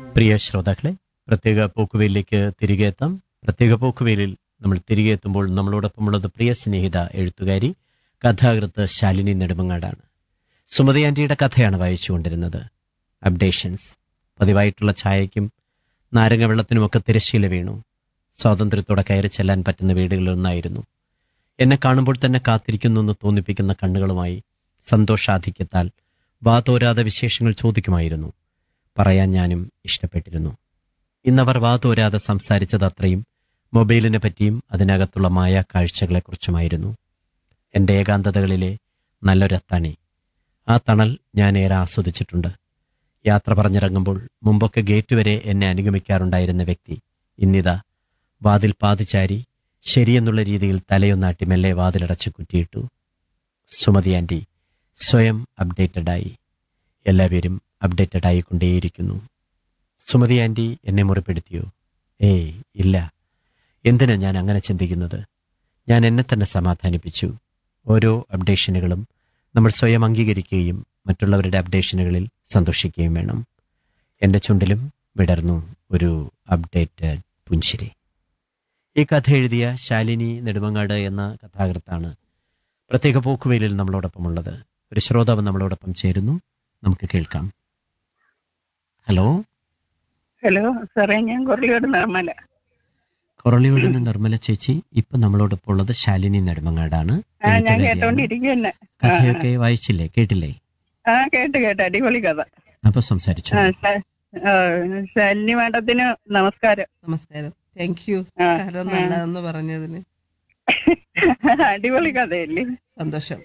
പ്രിയ ശ്രോതാക്കളെ പ്രത്യേക പോക്കുവെയിലേക്ക് തിരികെ എത്താം പ്രത്യേക പോക്കുവെയിലിൽ നമ്മൾ തിരികെ എത്തുമ്പോൾ നമ്മളോടൊപ്പമുള്ളത് പ്രിയ സ്നേഹിത എഴുത്തുകാരി കഥാകൃത്ത് ശാലിനി നെടുമങ്ങാടാണ് സുമതി ആന്റിയുടെ കഥയാണ് വായിച്ചുകൊണ്ടിരുന്നത് അപ്ഡേഷൻസ് പതിവായിട്ടുള്ള ചായയ്ക്കും നാരങ്ങ വെള്ളത്തിനുമൊക്കെ തിരശ്ശീല വീണു സ്വാതന്ത്ര്യത്തോടെ കയറി ചെല്ലാൻ പറ്റുന്ന വീടുകളിലൊന്നായിരുന്നു എന്നെ കാണുമ്പോൾ തന്നെ കാത്തിരിക്കുന്നു എന്ന് തോന്നിപ്പിക്കുന്ന കണ്ണുകളുമായി സന്തോഷാധിക്യത്താൽ വാതോരാതെ വിശേഷങ്ങൾ ചോദിക്കുമായിരുന്നു പറയാൻ ഞാനും ഇഷ്ടപ്പെട്ടിരുന്നു ഇന്നവർ വാതോരാതെ സംസാരിച്ചത് അത്രയും മൊബൈലിനെ പറ്റിയും അതിനകത്തുള്ള മായ കാഴ്ചകളെക്കുറിച്ചുമായിരുന്നു എൻ്റെ ഏകാന്തതകളിലെ നല്ലൊരത്താണി ആ തണൽ ഞാൻ ഏറെ ആസ്വദിച്ചിട്ടുണ്ട് യാത്ര പറഞ്ഞിറങ്ങുമ്പോൾ മുമ്പൊക്കെ ഗേറ്റ് വരെ എന്നെ അനുഗമിക്കാറുണ്ടായിരുന്ന വ്യക്തി ഇന്നിതാ വാതിൽ പാതിച്ചാരി ശരിയെന്നുള്ള രീതിയിൽ തലയൊന്നാട്ടി മെല്ലെ വാതിലടച്ച് കുറ്റിയിട്ടു സുമതി ആന്റി സ്വയം അപ്ഡേറ്റഡായി എല്ലാവരും അപ്ഡേറ്റഡ് ആയിക്കൊണ്ടേയിരിക്കുന്നു സുമതി ആന്റി എന്നെ മുറിപ്പെടുത്തിയോ ഏയ് ഇല്ല എന്തിനാ ഞാൻ അങ്ങനെ ചിന്തിക്കുന്നത് ഞാൻ എന്നെ തന്നെ സമാധാനിപ്പിച്ചു ഓരോ അപ്ഡേഷനുകളും നമ്മൾ സ്വയം അംഗീകരിക്കുകയും മറ്റുള്ളവരുടെ അപ്ഡേഷനുകളിൽ സന്തോഷിക്കുകയും വേണം എൻ്റെ ചുണ്ടിലും വിടർന്നു ഒരു അപ്ഡേറ്റഡ് പുഞ്ചിരി ഈ കഥ എഴുതിയ ശാലിനി നെടുമങ്ങാട് എന്ന കഥാകൃത്താണ് പ്രത്യേക പോക്കുവെയിലിൽ നമ്മളോടൊപ്പമുള്ളത് ഒരു ശ്രോതാവ് നമ്മളോടൊപ്പം ചേരുന്നു നമുക്ക് കേൾക്കാം ഹലോ ഹലോ സാറേ ഞാൻ കൊറിയോട് നിർമ്മല കൊറളിയോട് നിന്ന് നിർമ്മല ചേച്ചി ഇപ്പൊ നമ്മളോടൊപ്പം ഉള്ളത് ശാലിനി നെടുമങ്ങാടാണ് ആ ഞാൻ എഴുത്തുകാരിയാണ്. കേട്ടോണ്ടിരിക്കുന്നെ കഥയൊക്കെ വായിച്ചില്ലേ കേട്ടില്ലേ ആ കേട്ട് കേട്ട് അടിപൊളി കഥ അപ്പൊ സംസാരിച്ചു ആ, ശ- ആ, ശാലിനി മാഡത്തിന് നമസ്കാരം നമസ്കാരം താങ്ക് യു ആ, കഥ ആ. നല്ലതെന്ന് പറഞ്ഞതിന് അടിപൊളി കഥയല്ലേ സന്തോഷം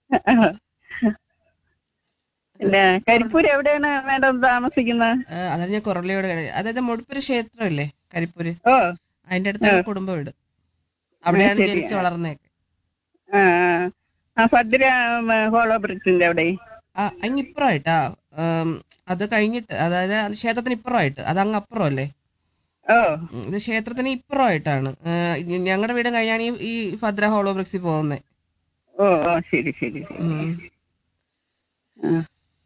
പിന്നെ കരിപ്പൂർ എവിടെയാണ് മാഡം താമസിക്കുന്നത് ആ, അതാണ് ഞാൻ കുറളിയോട് കഴി- അതായത് മുടിപ്പൊരു ക്ഷേത്രമില്ലേ കരിപ്പൂര് ഓ അതിന്റെ അടുത്താണ് കുടുംബ വീട് അവിടെയാണ് ശരി. ജനിച്ചു വളർന്നേക്കെ ആ ആ. ആ ഭദ്ര ഉം, ഹോളോ ബ്രിഡ്ജിന്റെ അവിടെ ആ അങ്ങ് ഇപ്പുറമായിട്ടാ ആം, അത് കഴിഞ്ഞിട്ട് അതായത് അത് ക്ഷേത്രത്തിന് ഇപ്പുറമായിട്ട് അത് അങ്ങ് അപ്പുറം അല്ലേ ഓ ഉം, ഇത് ക്ഷേത്രത്തിന് ഇപ്പുറമായിട്ടാണ് ഞങ്ങളുടെ വീട് കഴിഞ്ഞാണ് ഈ ഈ ഭദ്ര ഹോളോ ബ്രിക്സിൽ പോകുന്നത് ഓ ഓ ശരി ശരി ശരി. ആ.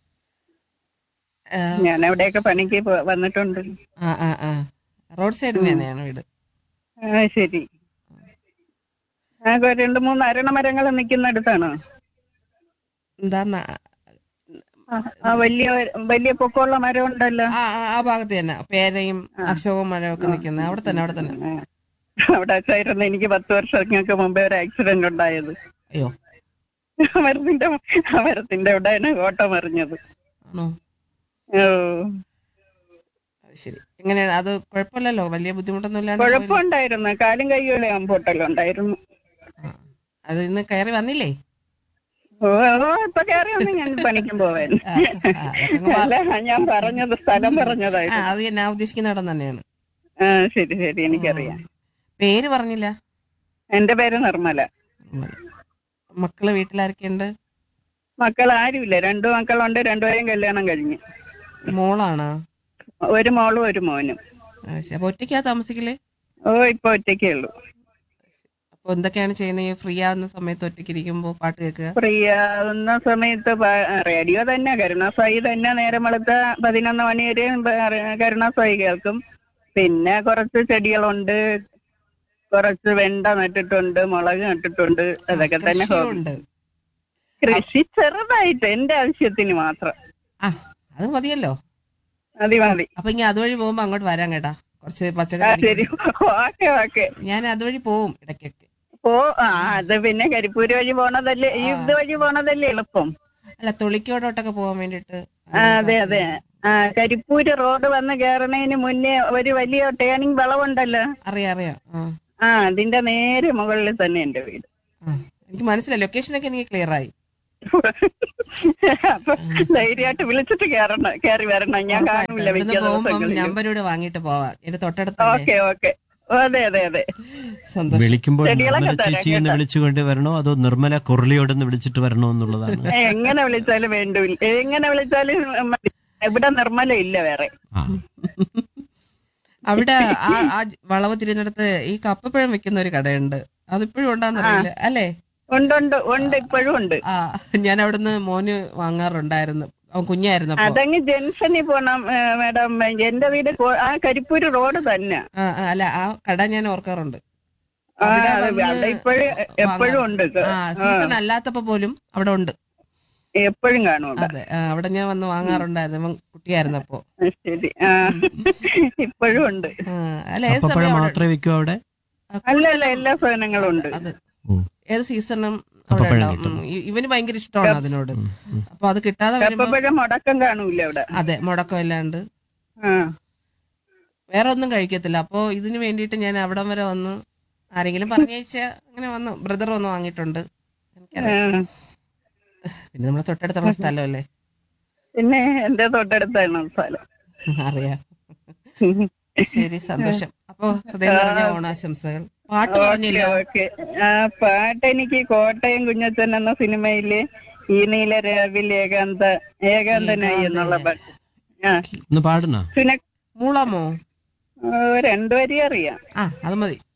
ഞാൻ അവിടെയൊക്കെ പണിക്ക് പോ- വന്നിട്ടുണ്ട് ആ ആ ആ റോഡ് സൈഡിൽ തന്നെയാണ് വീട് ആ ശരി ആ കൊ- രണ്ട് മൂന്ന് അരണ മരങ്ങൾ നിൽക്കുന്നിടത്താണോ എന്താ ആ, ആ വലിയ വലിയ പൊക്കമുള്ള മരം ഉണ്ടല്ലോ ആ ആ, ആ ഭാഗത്ത് തന്നെ പേരയും ആ. അശോകവും മഴയൊക്കെ നിൽക്കുന്നത് അവിടെ തന്നെ അവിടെ തന്നെ ആ. അവിടെ വെച്ചായിരുന്നു എനിക്ക് പത്ത് വർഷങ്ങൾക്ക് മുമ്പേ ഒരു ആക്സിഡന്റ് ഉണ്ടായത് അയ്യോ ആ മരത്തിന്റെ ആ മരത്തിന്റെ അവിടെയാണ് ഓട്ടം എറിഞ്ഞത് ആണോ ഓ അത് ശരി എങ്ങനെയാണ് അത് കുഴപ്പമില്ലല്ലോ വലിയ ബുദ്ധിമുട്ടൊന്നും ഇല്ലാണ്ട് പോയില്ലേ? കുഴപ്പമുണ്ടായിരുന്നു കാലും കൈകളും അമ്പൊട്ടലുണ്ടായിരുന്നു ആ. അത് ഇന്ന് കയറി വന്നില്ലേ ഓ ഓ ഇപ്പൊ കയറി വന്ന് ഞാൻ പണിക്കും പോവാൻ ആ, ആ, അതൊക്കെ അങ്ങ് പറ- അല്ല ഞാൻ പറഞ്ഞത് സ്ഥലം ആ പറഞ്ഞതായിരുന്നു അത് ഞാൻ ഉദ്ദേശിക്കുന്ന ഇടം തന്നെയാണ് ആ ശരി ശരി എനിക്കറിയാം പേര് പറഞ്ഞില്ല എന്റെ പേര് നിർമ്മല മക്കള് വീട്ടിലാരൊക്കെയുണ്ട് മക്കൾ ആരുമില്ല രണ്ടു മക്കളുണ്ട് രണ്ടുപേരും കല്യാണം കഴിഞ്ഞു മോളാണോ ഒരു മോളും ഒരു മോനും ആ, ശരി. അപ്പൊ ഒറ്റയ്ക്കാ താമസിക്കല് ഓ ഇപ്പൊ ഒറ്റയ്ക്കേ ഉള്ളൂ അപ്പൊ എന്തൊക്കെയാണ് ചെയ്യുന്നത് ഫ്രീ ആവുന്ന സമയത്ത് ഒറ്റയ്ക്ക് ഇരിക്കുമ്പോ പാട്ട് കേൾക്കുക ഫ്രീ ആവുന്ന സമയത്ത് പ- റേഡിയോ തന്നെ കരുണാസായി തന്നെ നേരം വെളുത്ത പതിനൊന്ന് മണി വരെ ബ- കരുണാസായി കേൾക്കും പിന്നെ കുറച്ച് ചെടികളുണ്ട് കുറച്ച് വെണ്ട നട്ടിട്ടുണ്ട് മുളക് നട്ടിട്ടുണ്ട് അതൊക്കെ തന്നെ ഹോബി കൃഷിയുണ്ട് കൃഷി ചെറുതായിട്ട് എന്റെ ആവശ്യത്തിന് മാത്രം ആ അത് മതിയല്ലോ മതി മതി അപ്പൊ ഇനി അതുവഴി പോകുമ്പോ അങ്ങോട്ട് വരാൻ കേട്ടാ കുറച്ച് ആ പച്ചക്കറി ശരി ഓക്കെ ഓക്കെ ഞാൻ അതുവഴി പോവും ഇടയ്ക്കൊക്കെ ഓ ആ അത് പിന്നെ കരിപ്പൂര് വഴി പോണതല്ലേ ഈ ആ. ഇത് വഴി പോണതല്ലേ എളുപ്പം അല്ല തൊളിക്കോടോട്ടൊക്കെ പോകാൻ വേണ്ടിട്ട് ആ, അതെ അതെ ആ കരിപ്പൂര് റോഡ് വന്ന് കയറണതിന് മുന്നേ ഒരു വലിയ ടേണിംഗ് വളവുണ്ടല്ലോ അറിയാം അറിയാം ആ ആ അതിന്റെ നേരെ മുകളിൽ തന്നെ എന്റെ വീട് ആ. എനിക്ക് മനസ്സിലായി ലൊക്കേഷനൊക്കെ എനിക്ക് ക്ലിയർ ആയി അപ്പൊ ധൈര്യമായിട്ട് വിളിച്ചിട്ട് കയറണം കയറി വരണം ഞാൻ കാണൂല മിക്ക പോകുമ്പോ ദിവസങ്ങളിലും നമ്പർ ഇവിടെ വാങ്ങിയിട്ട് പോവാം എന്റെ തൊട്ടടുത്തല്ലേ ഓക്കെ ഓക്കെ അതെ അതെ അതെ സന്തോഷം വിളിക്കുമ്പോൾ ചെടികളൊക്കെ നിർമ്മല തരാം, ചേച്ചി എന്ന് കേട്ടോ. വിളിച്ചുകൊണ്ട് വരണോ അതോ നിർമ്മല കൊറളിയോടെന്ന് വിളിച്ചിട്ട് വരണോ എന്നുള്ളതാണ് എങ്ങനെ വിളിച്ചാലും വേണ്ടൂല്ല എങ്ങനെ വിളിച്ചാലും മതി. ഇവിടെ നിർമ്മല ഇല്ല വേറെ ആ അവിടെ ആ ആ വളവ് തിരിഞ്ഞെടുത്ത് ഈ കപ്പപ്പഴം വെക്കുന്ന ഒരു കടയുണ്ട് അതിപ്പോഴും ഉണ്ടാന്നറിയില്ല അല്ലേ ഉണ്ട് ഉണ്ട് ഉണ്ട് ഇപ്പോഴും ഉണ്ട് ആ ഞാൻ അവിടുന്ന് മോന് വാങ്ങാറുണ്ടായിരുന്നു അവൻ കുഞ്ഞായിരുന്നപ്പോ അതങ്ങ് ജംഗ്ഷനിൽ പോണം ഏ, മാഡം എന്റെ വീട് കോ- ആ കരിപ്പൂര് റോഡ് തന്നെ ആ, ആ, അല്ല ആ കട ഞാൻ ഓർക്കാറുണ്ട് ആ, അവിടെ അത് വന്ന് അവിടെ ഇപ്പോഴും എപ്പോഴും ഉണ്ട് ആ സീസൺ അല്ലാത്തപ്പോ പോലും അവിടെ ഉണ്ട് എപ്പോഴും കാണും അവിടെ അതെ ആ, അവിടെ ഞാൻ വന്ന് വാങ്ങാറുണ്ടായിരുന്നു അവൻ കുട്ടിയായിരുന്നപ്പോ ശരി ആ ഇപ്പോഴും ഉണ്ട് ആ, അല്ല ഏത് അപ്പപ്പഴം സമയം അവിടെ മാത്രമേ വിൽക്കൂ അവിടെ ആ, അല്ല അല്ല എല്ലാ സാധനങ്ങളും ഉണ്ട് അത് ഉം. ഏത് സീസണും അവിടെ കപ്പപ്പഴം ഉണ്ടാവും കിട്ടും. ഉം, ഇ- ഇവന് ഭയങ്കര ഇഷ്ടമാണ് അതിനോട് ഉം, ഉം. അപ്പൊ അത് കിട്ടാതെ വരുമ്പോ കപ്പപ്പഴം മുടക്കം കാണൂല അവിടെ അതെ മുടക്കം ഇല്ലാണ്ട് ആ വേറെ ഒന്നും കഴിക്കത്തില്ല അപ്പോ ഇതിന് വേണ്ടിയിട്ട് ഞാൻ അവിടം വരെ വന്ന് ആരെങ്കിലും പറഞ്ഞയച്ച അങ്ങനെ വന്ന് ബ്രദർ വന്ന് വാങ്ങിയിട്ടുണ്ട് എനിക്കറിയാം ആ. പിന്നെ നമ്മളെ തൊട്ടടുത്തുള്ള സ്ഥലമല്ലേ പിന്നെ എന്റെ തൊട്ടടുത്താണ് സ്ഥലം അറിയാം ശരി സന്തോഷം അപ്പൊ ഹൃദയം നിറഞ്ഞ ഓണാശംസകൾ പാട്ട് ഓക്കെ പറഞ്ഞില്ല ഓക്കെ ആ പാട്ട് എനിക്ക് കോട്ടയം കുഞ്ഞച്ചൻ എന്ന സിനിമയില് ഈ നീല രാവിൽ ഏകാന്ത ഏകാന്തനായി എന്നുള്ള പാട്ട് ആ ഒന്ന് പാടുന്ന പിന്നെ മൂളമോ രണ്ടു വരി അറിയാം ആ അത് മതി